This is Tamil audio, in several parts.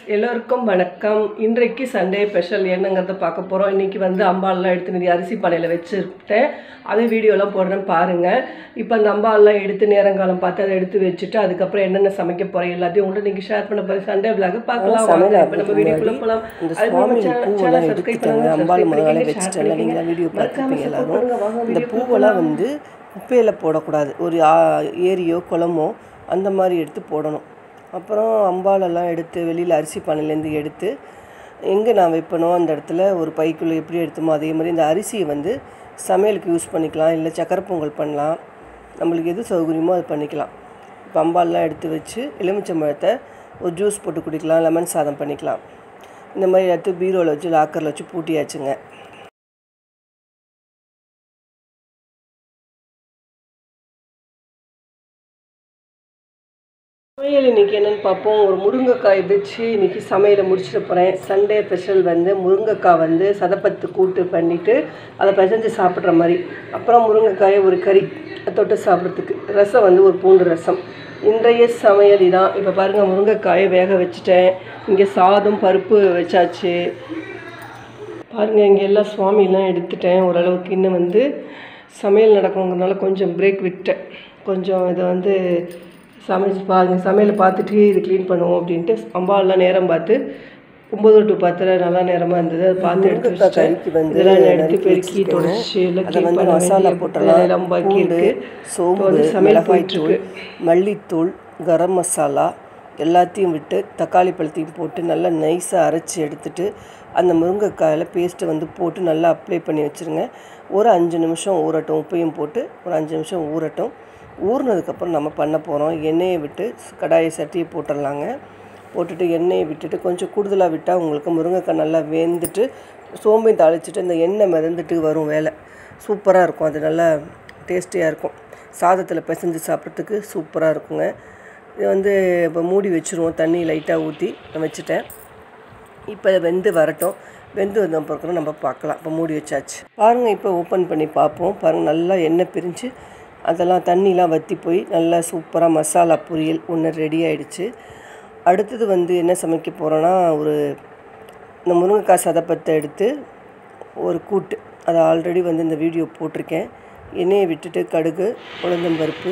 எல்லோருக்கும் வணக்கம் இன்றைக்கு சண்டே ஸ்பெஷல் என்னங்கிறத பார்க்க போகிறோம் இன்றைக்கி வந்து அம்பாலெலாம் எடுத்து நிறைய அரிசி பானையில் வச்சுருக்கேன் அது வீடியோலாம் போடுறேன் பாருங்கள் இப்போ அந்த அம்பாலெலாம் எடுத்து நேரங்காலம் பார்த்து அதை எடுத்து வச்சுட்டு அதுக்கப்புறம் என்னென்ன சமைக்க போகிறேன் எல்லாத்தையும் உங்கள்கிட்ட நீங்கள் ஷேர் பண்ண போகிறேன் சண்டே விளாக பார்க்கலாம் சமையல் வாங்க இப்போ நம்ம ஆகிறதுக்கு வீடியோக்குள்ளே முன்னாடி போகலாம் இந்த அதுக்கு நம்ம சுவாமி சேனல் பூவெல்லாம் சேனல் சப்ஸ்கிரைப் எடுத்துட்டாங்க பண்ணுங்க அம்பாள் subscribe முதல்ல பண்ணிக்கங்க, share வச்சுட்டாங்க நீங்களா பண்ணிக்கங்க. வீடியோ மறக்காம பார்த்துருப்பீங்க support எல்லாரும் பண்ணுங்க, வாங்க இந்த வீடியோக்குள்ள பூவெல்லாம் போகலாம். வந்து குப்பையில் போடக்கூடாது ஒரு ஆ- ஏரியோ குளமோ அந்த மாதிரி எடுத்து போடணும் அப்புறம் அம்பாலெல்லாம் எடுத்து வெளியில் அரிசி பானையிலேருந்து எடுத்து எங்கே நான் வைப்பனோ அந்த இடத்துல ஒரு பைக்குள்ளே எப்படி எடுத்தோமோ அதே மாதிரி இந்த அரிசியை வந்து சமையலுக்கு யூஸ் பண்ணிக்கலாம் இல்லை சக்கரை பொங்கல் பண்ணலாம் நம்மளுக்கு எது சௌகரியமோ அது பண்ணிக்கலாம் இப்போ அம்பாலெலாம் எடுத்து வச்சு எலுமிச்சம்பழத்தை ஒரு ஜூஸ் போட்டு குடிக்கலாம் லெமன் சாதம் பண்ணிக்கலாம் இந்த மாதிரி எடுத்து பீரோவில் வச்சு லாக்கரில் வச்சு பூட்டியாச்சுங்க சமையல் இன்னைக்கு என்னன்னு பார்ப்போம் ஒரு முருங்கைக்காய் வச்சு இன்னைக்கு சமையலை முடிச்சிட போகிறேன் சண்டே ஸ்பெஷல் வந்து முருங்கைக்காய் வந்து சதப்பத்து கூட்டு பண்ணிவிட்டு அதை பிசைஞ்சு சாப்பிட்ற மாதிரி அப்புறம் முருங்கைக்காயை ஒரு கறி தொட்டு சாப்பிட்றதுக்கு ரசம் வந்து ஒரு பூண்டு ரசம் இன்றைய சமையல் இதான் இப்போ பாருங்கள் முருங்கைக்காயை வேக வச்சுட்டேன் இங்கே சாதம் பருப்பு வச்சாச்சு பாருங்கள் இங்கே எல்லாம் சுவாமிலாம் எடுத்துட்டேன் ஓரளவுக்கு இன்னும் வந்து சமையல் நடக்கணுங்கிறதுனால கொஞ்சம் பிரேக் விட்டேன் கொஞ்சம் இதை வந்து சமைச்சு பாருங்க சமையலை பார்த்துட்டு இது க்ளீன் பண்ணுவோம் அப்படின்ட்டு அம்பாலாம் நேரம் பார்த்து ஒம்பது டு பத்தில் நல்லா நேரமாக இருந்தது அதை பார்த்து எடுத்து முருங்கைக்காய் வச்சுட்டேன் கறிக்கு வந்து இதெல்லாம் எடுத்து நறுக்கி பெருக்கி வச்சிருக்கேன். தொடச்சி எல்லாம் அதை க்ளீன் வந்து பண்ண மசாலா வேண்டிய போட்டுடலாம் எல்லாம் பாக்கி பூண்டு இருக்கு இப்போ சோம்பு வந்து சமையல் மிளகாய்த்தூள் போயிட்டுருக்கு மல்லித்தூள் கரம் மசாலா எல்லாத்தையும் விட்டு தக்காளி பழத்தையும் போட்டு நல்லா நைஸாக அரைச்சி எடுத்துட்டு அந்த முருங்கைக்காயில் பேஸ்ட்டை வந்து போட்டு நல்லா அப்ளை பண்ணி வச்சுருங்க ஒரு அஞ்சு நிமிஷம் ஊறட்டும் உப்பையும் போட்டு ஒரு அஞ்சு நிமிஷம் ஊறட்டும் ஊறினதுக்கப்புறம் நம்ம பண்ண போகிறோம் எண்ணெயை விட்டு கடாயை சட்டியை போட்டுடலாங்க போட்டுட்டு எண்ணெயை விட்டுட்டு கொஞ்சம் கூடுதலாக விட்டால் உங்களுக்கு முருங்கைக்காய் நல்லா வெந்துட்டு சோம்பையும் தாளிச்சிட்டு இந்த எண்ணெய் மிதந்துட்டு வரும் வேலை சூப்பராக இருக்கும் அது நல்லா டேஸ்டியாக இருக்கும் சாதத்தில் பிசைஞ்சு சாப்பிட்றதுக்கு சூப்பராக இருக்குங்க இது வந்து இப்போ மூடி வச்சுருவோம் தண்ணி லைட்டாக ஊற்றி நான் வச்சுட்டேன் இப்போ இது வெந்து வரட்டும் வெந்து வந்த பிறகு நம்ம பார்க்கலாம் இப்போ மூடி வச்சாச்சு பாருங்கள் இப்போ ஓப்பன் பண்ணி பார்ப்போம் பாருங்கள் நல்லா எண்ணெய் பிரிஞ்சு அதெல்லாம் தண்ணிலாம் வற்றி போய் நல்லா சூப்பராக மசாலா பொரியல் ஒன்று ரெடி ஆயிடுச்சு அடுத்தது வந்து என்ன சமைக்க போகிறோன்னா ஒரு இந்த முருங்கைக்காய் சதப்பத்தை எடுத்து ஒரு கூட்டு அதை ஆல்ரெடி வந்து இந்த வீடியோ போட்டிருக்கேன் எண்ணெயை விட்டுட்டு கடுகு உளுந்தம்பருப்பு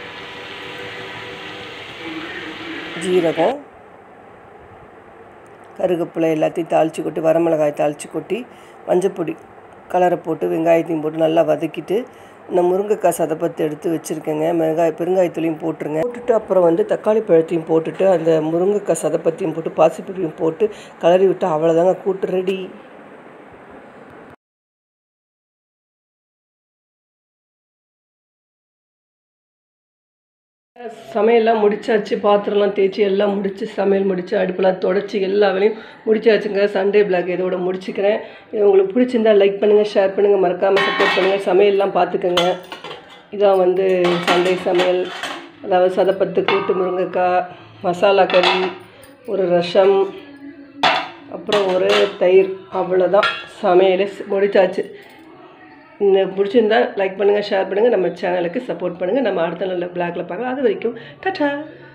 ஜீரகம் கருவேப்பிலை எல்லாத்தையும் தாளித்து கொட்டி வரமிளகாய் தாளித்து கொட்டி மஞ்சப்பொடி கலரை போட்டு வெங்காயத்தையும் போட்டு நல்லா வதக்கிட்டு இந்த முருங்கைக்காய் சதப்பத்தை எடுத்து வச்சுருக்கேங்க மிளகாய் பெருங்காயத்தூளையும் போட்டுருங்க போட்டுட்டு அப்புறம் வந்து தக்காளி பழத்தையும் போட்டுட்டு அந்த முருங்கைக்காய் சதப்பத்தையும் போட்டு பாசிப்பருப்பையும் போட்டு கலரி விட்டு அவ்வளோதாங்க கூட்டு ரெடி சமையல்லாம் முடிச்சாச்சு பாத்திரம்லாம் தேய்ச்சி எல்லாம் முடிச்சு சமையல் முடிச்சு அடுப்பெல்லாம் தொடச்சி எல்லா வேலையும் முடிச்சாச்சுங்க சண்டே பிளாக் இதோட முடிச்சுக்கிறேன் இது உங்களுக்கு பிடிச்சிருந்தா லைக் பண்ணுங்கள் ஷேர் பண்ணுங்கள் மறக்காமல் சப்போர்ட் பண்ணுங்கள் சமையல்லாம் பார்த்துக்கோங்க இதான் வந்து சண்டே சமையல் அதாவது சதப்பத்து கூட்டு முருங்கைக்காய் மசாலா கறி ஒரு ரசம் அப்புறம் ஒரு தயிர் அவ்வளோதான் சமையல் முடிச்சாச்சு இந்த பிடிச்சிருந்தா லைக் பண்ணுங்கள் ஷேர் பண்ணுங்கள் நம்ம சேனலுக்கு சப்போர்ட் பண்ணுங்கள் நம்ம அடுத்த நல்ல பிளாக்ல பார்க்கலாம் அது வரைக்கும் டாட்டா